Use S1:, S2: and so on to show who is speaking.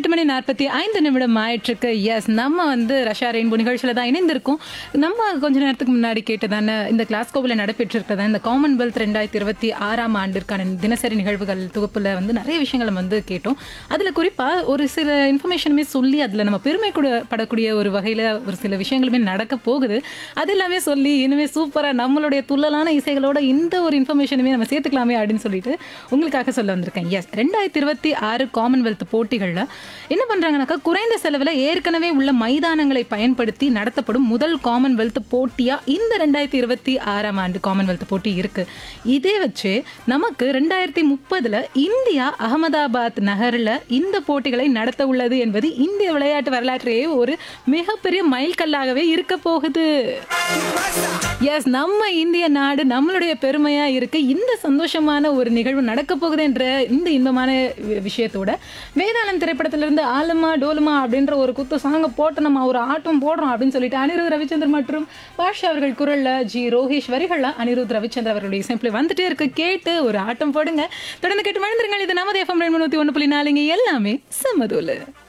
S1: எட்டு மணி நாற்பத்தி ஐந்து நிமிடம் ஆயிட்டிருக்கு எஸ் நம்ம வந்து ரஷ்யா ரெயின்போ நிகழ்ச்சியில் தான் இணைந்திருக்கோம் நம்ம கொஞ்ச நேரத்துக்கு முன்னாடி கேட்டதான இந்த கிளாஸ்கோவில் நடைபெற்று இருக்கிறதா இந்த காமன்வெல்த் ரெண்டாயிரத்தி இருபத்தி ஆறாம் ஆண்டிற்கான தினசரி நிகழ்வுகள் தொகுப்பில் வந்து நிறைய விஷயங்களை நம்ம வந்து கேட்டோம் அதில் குறிப்பாக ஒரு சில இன்ஃபர்மேஷனுமே சொல்லி அதில் நம்ம பெருமை கூட படக்கூடிய ஒரு வகையில் ஒரு சில விஷயங்களுமே நடக்க போகுது அது எல்லாமே சொல்லி இனிமேல் சூப்பராக நம்மளுடைய துள்ளலான இசைகளோட இந்த ஒரு இன்ஃபர்மேஷனுமே நம்ம சேர்த்துக்கலாமே அப்படின்னு சொல்லிட்டு உங்களுக்காக சொல்ல வந்திருக்கேன் எஸ் ரெண்டாயிரத்தி இருபத்தி ஆறு காமன்வெல்த் போட்டிகளில் என்ன பண்ணுறாங்கனாக்கா குறைந்த செலவில் ஏற்கனவே உள்ள மைதானங்களை பயன்படுத்தி நடத்தப்படும் முதல் காமன்வெல்த் போட்டியாக இந்த ரெண்டாயிரத்தி இருபத்தி ஆறாம் ஆண்டு காமன்வெல்த் போட்டி இருக்குது இதே வச்சு நமக்கு ரெண்டாயிரத்தி முப்பதில் இந்தியா அகமதாபாத் நகரில் இந்த போட்டிகளை நடத்த உள்ளது என்பது இந்திய விளையாட்டு வரலாற்றிலேயே ஒரு மிகப்பெரிய மைல்கல்லாகவே இருக்க போகுது எஸ் நம்ம இந்திய நாடு நம்மளுடைய பெருமையா இருக்கு இந்த சந்தோஷமான ஒரு நிகழ்வு நடக்க போகுது என்ற இந்த இன்பமான வி- விஷயத்தோட வேதாளம் திரைப்படத்திலிருந்து ஆலமா டோலுமா அப்படின்ற ஒரு குத்து சாங்க போட்டு நம்ம ஒரு ஆட்டம் போடுறோம் அப்படின்னு சொல்லிட்டு அனிருத் ரவிச்சந்திரன் மற்றும் பாஷா அவர்கள் குரல்ல ஜி ரோஹேஷ் வரிகள்ல அனிருத் ரவிச்சந்திரன் அவர்களுடைய இசைப்பில் வந்துட்டே இருக்கு கேட்டு ஒரு ஆட்டம் போடுங்க தொடர்ந்து கேட்டு மழுந்துருங்கள் இது நமது எஃப்எம் முன்னூத்தி ஒன்று புள்ளி நாலுங்க எல்லாமே சம்மதூலு